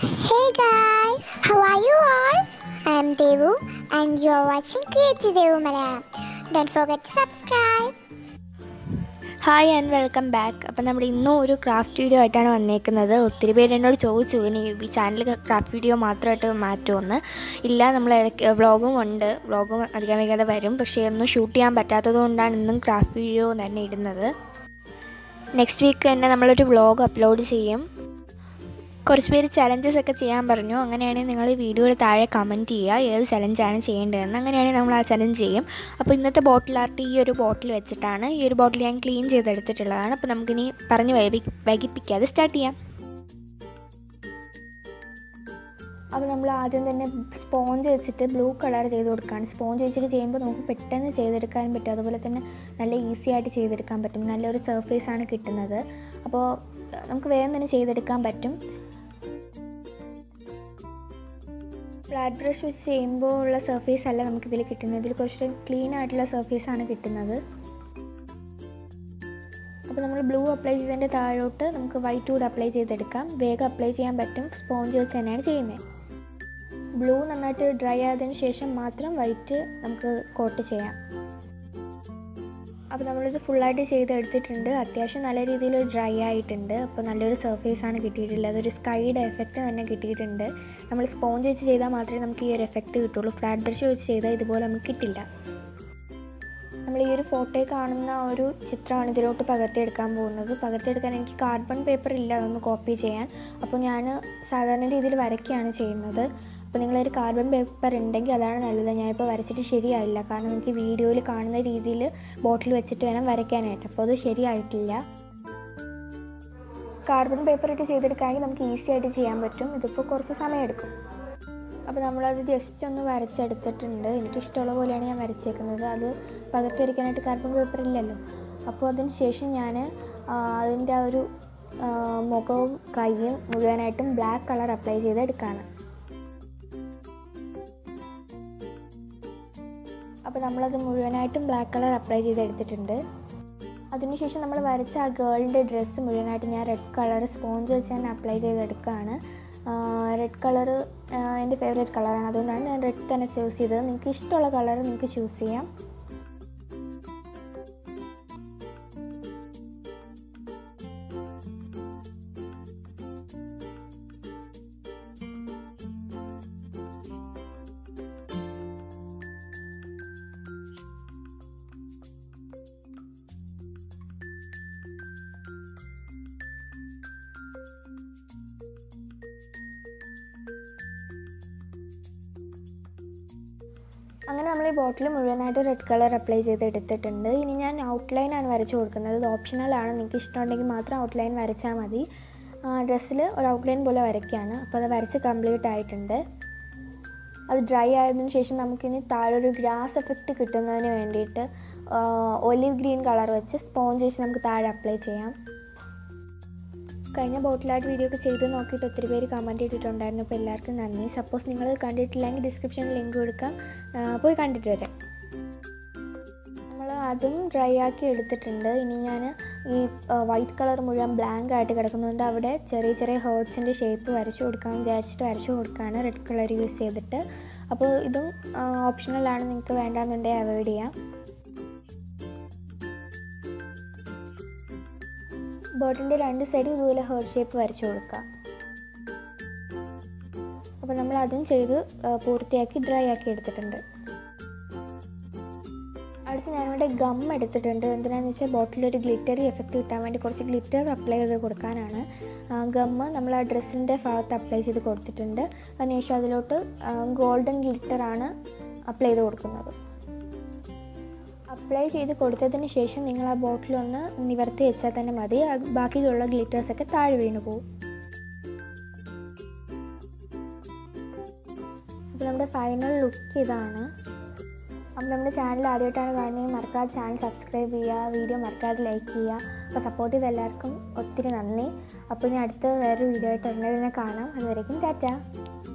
Hey guys, how are you all? I am Devu and you are watching Creative Devu Malayalam. Don't forget to subscribe. Hi and welcome back അപ്പം നമ്മൾ ഇന്നും ഒരു craft video ആയിട്ടാണ് വന്നേക്കുന്നത് ഒത്തിരി പേര് എന്നോട് ചോദിച്ചു ഇനി ഈ ചാനൽ ക്രാഫ്റ്റ് വീഡിയോ മാത്രമായിട്ട് മാറ്റുമെന്ന് ഇല്ല നമ്മൾ ഇടയ്ക്ക് വ്ളോഗും ഉണ്ട് വ്ളോഗും അധികം വൈകാതെ വരും പക്ഷേ ഒന്നും ഷൂട്ട് ചെയ്യാൻ പറ്റാത്തത് കൊണ്ടാണ് ഇന്നും ക്രാഫ്റ്റ് വീഡിയോ തന്നെ ഇടുന്നത് നെക്സ്റ്റ് വീക്ക് തന്നെ നമ്മളൊരു വ്ളോഗ് അപ്ലോഡ് ചെയ്യും കുറച്ച് പേര് ചലഞ്ചസ് ഒക്കെ ചെയ്യാൻ പറഞ്ഞു അങ്ങനെയാണെങ്കിൽ നിങ്ങൾ ഈ വീഡിയോയുടെ താഴെ കമൻറ്റ് ചെയ്യുക ഏത് ചലഞ്ചാണ് ചെയ്യേണ്ടതെന്ന് അങ്ങനെയാണെങ്കിൽ നമ്മൾ ആ ചലഞ്ച് ചെയ്യും അപ്പോൾ ഇന്നത്തെ ബോട്ടിൽ ആർട്ട് ഈ ഒരു ബോട്ടിൽ വെച്ചിട്ടാണ് ഈ ഒരു ബോട്ടിൽ ഞാൻ ക്ലീൻ ചെയ്തെടുത്തിട്ടുള്ളതാണ് അപ്പോൾ നമുക്കിനി പറഞ്ഞ് വൈകി വൈകിപ്പിക്കാതെ സ്റ്റാർട്ട് ചെയ്യാം അപ്പോൾ നമ്മൾ ആദ്യം തന്നെ സ്പോഞ്ച് വെച്ചിട്ട് ബ്ലൂ കളർ ചെയ്ത് കൊടുക്കുകയാണ് സ്പോഞ്ച് വെച്ചിട്ട് ചെയ്യുമ്പോൾ നമുക്ക് പെട്ടെന്ന് ചെയ്തെടുക്കാൻ പറ്റും അതുപോലെ തന്നെ നല്ല ഈസി ആയിട്ട് ചെയ്തെടുക്കാൻ പറ്റും നല്ലൊരു സർഫേസ് ആണ് കിട്ടുന്നത് അപ്പോൾ നമുക്ക് വേഗം തന്നെ ചെയ്തെടുക്കാൻ പറ്റും ഫ്ലാറ്റ് ബ്രഷ് വെച്ച് ചെയ്യുമ്പോൾ ഉള്ള സർഫേസ് അല്ല നമുക്കിതിൽ കിട്ടുന്നത് ഇതിൽ കുറച്ച് ക്ലീൻ ആയിട്ടുള്ള സർഫേസ് ആണ് കിട്ടുന്നത് അപ്പോൾ നമ്മൾ ബ്ലൂ അപ്ലൈ ചെയ്തതിൻ്റെ താഴോട്ട് നമുക്ക് വൈറ്റ് കൂടെ അപ്ലൈ ചെയ്തെടുക്കാം വേഗം അപ്ലൈ ചെയ്യാൻ പറ്റും സ്പോഞ്ച് വെച്ച് തന്നെയാണ് ചെയ്യുന്നത് ബ്ലൂ നന്നായിട്ട് ഡ്രൈ ആയതിനു ശേഷം മാത്രം വൈറ്റ് നമുക്ക് കോട്ട് ചെയ്യാം അപ്പോൾ നമ്മളിത് ഫുള്ളായിട്ട് ചെയ്തെടുത്തിട്ടുണ്ട് അത്യാവശ്യം നല്ല രീതിയിൽ ഡ്രൈ ആയിട്ടുണ്ട് അപ്പോൾ നല്ലൊരു സർഫേസാണ് കിട്ടിയിട്ടുള്ളത് അതൊരു സ്കൈയുടെ എഫക്റ്റ് തന്നെ കിട്ടിയിട്ടുണ്ട് നമ്മൾ സ്പോഞ്ച് വെച്ച് ചെയ്താൽ മാത്രമേ നമുക്ക് ഈ ഒരു എഫക്റ്റ് കിട്ടുള്ളൂ ഫ്ലാറ്റ് ബ്രഷ് വെച്ച് ചെയ്താൽ ഇതുപോലെ നമുക്ക് കിട്ടില്ല നമ്മൾ ഈ ഒരു ഫോട്ടോയിൽ കാണുന്ന ആ ഒരു ചിത്രമാണ് ഇതിലോട്ട് പകർത്തിയെടുക്കാൻ പോകുന്നത് പകർത്തിയെടുക്കാൻ എനിക്ക് കാർബൺ പേപ്പർ ഇല്ല അതൊന്ന് കോപ്പി ചെയ്യാൻ അപ്പോൾ ഞാൻ സാധാരണ രീതിയിൽ വരയ്ക്കുകയാണ് ചെയ്യുന്നത് അപ്പോൾ നിങ്ങളൊരു കാർബൺ പേപ്പർ ഉണ്ടെങ്കിൽ അതാണ് നല്ലത് ഞാനിപ്പോൾ വരച്ചിട്ട് ശരിയായില്ല കാരണം എനിക്ക് വീഡിയോയിൽ കാണുന്ന രീതിയിൽ ബോട്ടിൽ വെച്ചിട്ട് വേണം വരയ്ക്കാനായിട്ട് അപ്പോൾ അത് ശരിയായിട്ടില്ല കാർബൺ പേപ്പർ ഇട്ട് ചെയ്തെടുക്കുകയാണെങ്കിൽ നമുക്ക് ഈസി ആയിട്ട് ചെയ്യാൻ പറ്റും ഇതിപ്പോൾ കുറച്ച് സമയമെടുക്കും അപ്പോൾ നമ്മളത് ജസ്റ്റ് ഒന്ന് വരച്ചെടുത്തിട്ടുണ്ട് എനിക്കിഷ്ടമുള്ള പോലെയാണ് ഞാൻ വരച്ചേക്കുന്നത് അത് പകർത്തി വരയ്ക്കാനായിട്ട് കാർബൺ പേപ്പർ ഇല്ലല്ലോ അപ്പോൾ അതിന് ശേഷം ഞാൻ അതിൻ്റെ ആ ഒരു ആ, മുഖവും കൈയും മുഴുവനായിട്ടും ബ്ലാക്ക് കളർ അപ്ലൈ ചെയ്തെടുക്കുകയാണ് അപ്പോൾ നമ്മളത് മുഴുവനായിട്ടും ബ്ലാക്ക് കളർ അപ്ലൈ ചെയ്തെടുത്തിട്ടുണ്ട് അതിനുശേഷം നമ്മൾ വരച്ച ആ ഗേളിൻ്റെ ഡ്രസ്സ് മുഴുവനായിട്ട് ഞാൻ റെഡ് കളർ സ്പോഞ്ച് വെച്ച് ഞാൻ അപ്ലൈ ചെയ്തെടുക്കുകയാണ് റെഡ് കളർ എൻ്റെ ഫേവറേറ്റ് കളറാണ് അതുകൊണ്ടാണ് ഞാൻ റെഡ് തന്നെ ചൂസ് ചെയ്തത് നിങ്ങൾക്ക് ഇഷ്ടമുള്ള കളർ നിങ്ങൾക്ക് ചൂസ് ചെയ്യാം അങ്ങനെ നമ്മൾ ഈ ബോട്ടിൽ മുഴുവനായിട്ട് റെഡ് കളർ അപ്ലൈ ചെയ്ത് എടുത്തിട്ടുണ്ട് ഇനി ഞാൻ ഔട്ട്ലൈനാണ് വരച്ച് കൊടുക്കുന്നത് ഇത് ഓപ്ഷണലാണ് നിങ്ങൾക്ക് ഇഷ്ടമുണ്ടെങ്കിൽ മാത്രം ഔട്ട്ലൈൻ വരച്ചാൽ മതി ഡ്രസ്സിൽ ഒരു ഔട്ട്ലൈൻ പോലെ വരയ്ക്കുകയാണ് അപ്പോൾ അത് വരച്ച് കംപ്ലീറ്റ് ആയിട്ടുണ്ട് അത് ഡ്രൈ ആയതിനു ശേഷം നമുക്കിനി താഴെ ഒരു ഗ്രാസ് എഫക്റ്റ് കിട്ടുന്നതിന് വേണ്ടിയിട്ട് ഒലിവ് ഗ്രീൻ കളർ വെച്ച് സ്പോഞ്ച് വെച്ച് നമുക്ക് താഴെ അപ്ലൈ ചെയ്യാം കഴിഞ്ഞ ബോട്ടിലായിട്ട് വീഡിയോ ഒക്കെ ചെയ്ത് നോക്കിയിട്ട് ഒത്തിരി പേര് കമൻറ്റ് ഇട്ടിട്ടുണ്ടായിരുന്നു അപ്പോൾ എല്ലാവർക്കും നന്ദി സപ്പോസ് നിങ്ങൾ കണ്ടിട്ടില്ലെങ്കിൽ ഡിസ്ക്രിപ്ഷനിൽ ലിങ്ക് കൊടുക്കാം ആ, പോയി കണ്ടിട്ട് വരാം നമ്മൾ അതും ഡ്രൈ ആക്കി എടുത്തിട്ടുണ്ട് ഇനി ഞാൻ ഈ വൈറ്റ് കളർ മുഴുവൻ ബ്ലാങ്ക് ആയിട്ട് കിടക്കുന്നുണ്ട് അവിടെ ചെറിയ ചെറിയ ഹേർട്സിൻ്റെ ഷേപ്പ് വരച്ചു കൊടുക്കാൻ വിചാരിച്ചിട്ട് വരച്ചു കൊടുക്കുകയാണ് റെഡ് കളർ യൂസ് ചെയ്തിട്ട് അപ്പോൾ ഇതും ഓപ്ഷണലാണ് നിങ്ങൾക്ക് വേണ്ടാന്നുണ്ടെങ്കിൽ അവോയ്ഡ് ചെയ്യാം ബോട്ടിൻ്റെ രണ്ട് സൈഡും ഇതുപോലെ ഹേർട്ട് ഷേപ്പ് വരച്ചു കൊടുക്കുക അപ്പോൾ നമ്മൾ അതും ചെയ്ത് ആ, പൂർത്തിയാക്കി ഡ്രൈ ആക്കി എടുത്തിട്ടുണ്ട് അടുത്ത് ഞാനിവിടെ ഗം എടുത്തിട്ടുണ്ട് എന്തിനാണെന്ന് വെച്ചാൽ ബോട്ടിൽ ഒരു ഗ്ലിറ്ററി എഫക്റ്റ് കിട്ടാൻ വേണ്ടി കുറച്ച് ഗ്ലിറ്റർ അപ്ലൈ ചെയ്ത് കൊടുക്കാനാണ് ഗമ്മ് നമ്മൾ ആ ഡ്രസ്സിൻ്റെ ഭാഗത്ത് അപ്ലൈ ചെയ്ത് കൊടുത്തിട്ടുണ്ട് അതിനുശേഷം അതിലോട്ട് ഗോൾഡൻ ഗ്ലിറ്ററാണ് അപ്ലൈ ചെയ്ത് കൊടുക്കുന്നത് അപ്ലൈ ചെയ്ത് കൊടുത്തതിന് ശേഷം നിങ്ങൾ ആ ബോട്ടിൽ ഒന്ന് നിവർത്തി വെച്ചാൽ തന്നെ മതി ആ ബാക്കിയുള്ള ഗ്ലിറ്റേഴ്സൊക്കെ താഴെ വീണു പോകും അപ്പോൾ നമ്മുടെ ഫൈനൽ ലുക്ക് ഇതാണ് അപ്പോൾ നമ്മുടെ ചാനൽ ആദ്യമായിട്ടാണ് കാണുന്നത് മറക്കാതെ ചാനൽ സബ്സ്ക്രൈബ് ചെയ്യുക വീഡിയോ മറക്കാതെ ലൈക്ക് ചെയ്യുക അപ്പോൾ സപ്പോർട്ട് ചെയ്ത എല്ലാവർക്കും ഒത്തിരി നന്ദി അപ്പോൾ ഇനി അടുത്ത വേറൊരു വീഡിയോ ആയിട്ട് ഉടനെ തന്നെ കാണാം അതുവരേക്കും ടാറ്റ